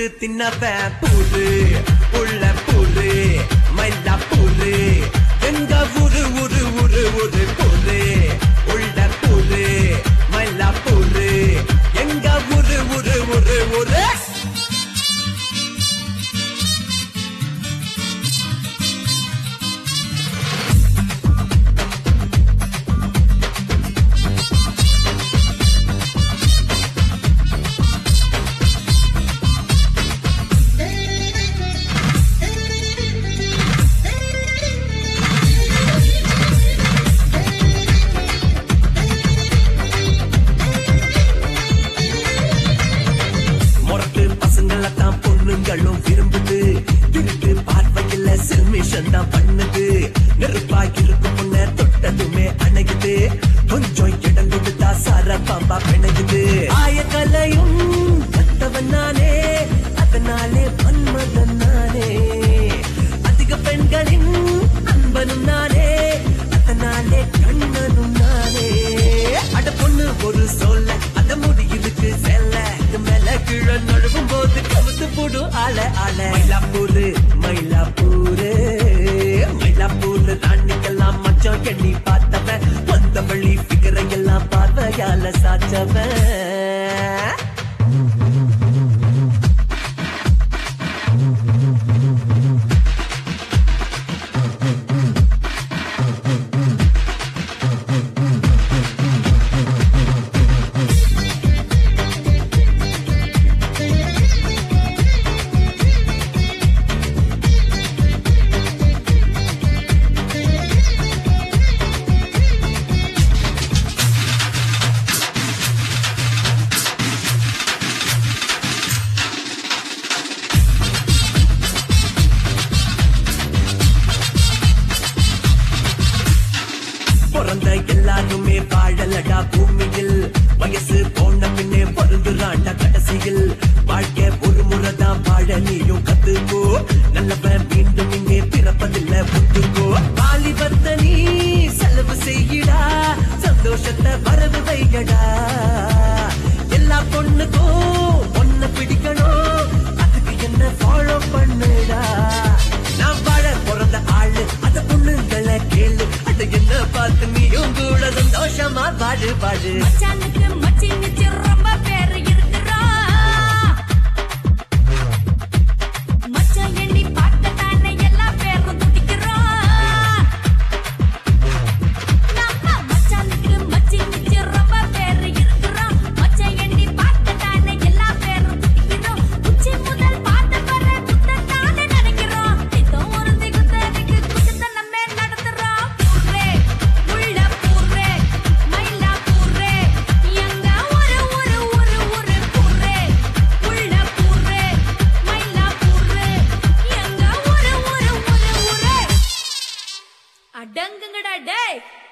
சுட்டு தின்னவன் பூரு உள்ள பூரு மயிலா பூரு எங்க ஊரு ஊரு ஊரு ஊரு பூரு உள்ள பூரு மயிலா பூரு எங்க ஊரு ஊரு ஊரு ஊரு முரட்டு பசங்கள தான் பொண்ணுங்களும் விரும்புது திருட்டு பார்வையில செல்மிஷன் தான் பண்ணுது நெருப்பாய் இருக்கும் முன்ன தொட்டதுமே அணையுது கொஞ்சம் இடம் கொடுத்தா சார பாம்பா பிணையுது ஆயக்கலையும் கத்தவன் நானே அதனாலே மன்மதன் நானே அதிக பெண்களின் அன்பனும் நானே அதனாலே கண்ணனும் நானே அட பொண்ணு ஒரு சொல்ல அத முடியிருக்கு செல்ல இது மேல கீழே நழுவும் போது கவுத்து போடும் ஆள ஆள மயிலாப்பூரு மயிலாப்பூரு மயிலாப்பூரு ராணிக்கெல்லாம் மச்சம் எண்ணி பார்த்தவன் வந்த வழி பிகரை எல்லாம் பார்வையால சாச்சவன் பிறந்த எல்லாருமே வாழலடா பூமியில் வயசு போன பின்னே பொருந்துறாண்டா கடைசியில் வாழ்க்கை ஒரு முறைதான் வாழ நீயும் கத்துக்கோ நல்லவன் மீண்டும் இங்கே பிறப்பதில்லை புத்துக்கோ வாலிபத்த நீ செலவு செய்யடா சந்தோஷத்தை வரவு வைகடா எல்லா பொண்ணுக்கும் ஒன்ன பிடிக்கணும் அதுக்கு என்ன ஃபாலோ பண்ணுடா நான் வாழ பிறந்த ஆளு அத பொண்ணுங்களை கேளு அது என்ன பார்த்து நீயும் கூட சந்தோஷமா வாழு வாழு மச்சானுக்கு மச்சி நிச்சு ரொம்ப பேரு இருக்குறா மச்சான் எண்ணி பார்க்கத்தானே எல்லா பேரும் துடிக்கிறா நம்ம மச்சானுக்கு மச்சி நிச்சு ரொம்ப பேரு இருக்குறா மச்சான் எண்ணி பார்க்கத்தானே எல்லா பேரும் துடிக்கிறோம் உச்சி முதல் பார்த்த பிற குத்தத்தானே நினைக்கிறோம் நித்தம் ஒரு திகுத்தனுக்கு குத்தத்தை நம்ம நடத்துறோம் பூரே உள்ள பூரே மயிலா பூரே எங்க ஒரு ஒரு ஒரு ஒரு பூரே உள்ள பூரே மயிலா பூரே எங்க ஒரு ஒரு ஒரு ஒரு அடங்குங்கடா டேய்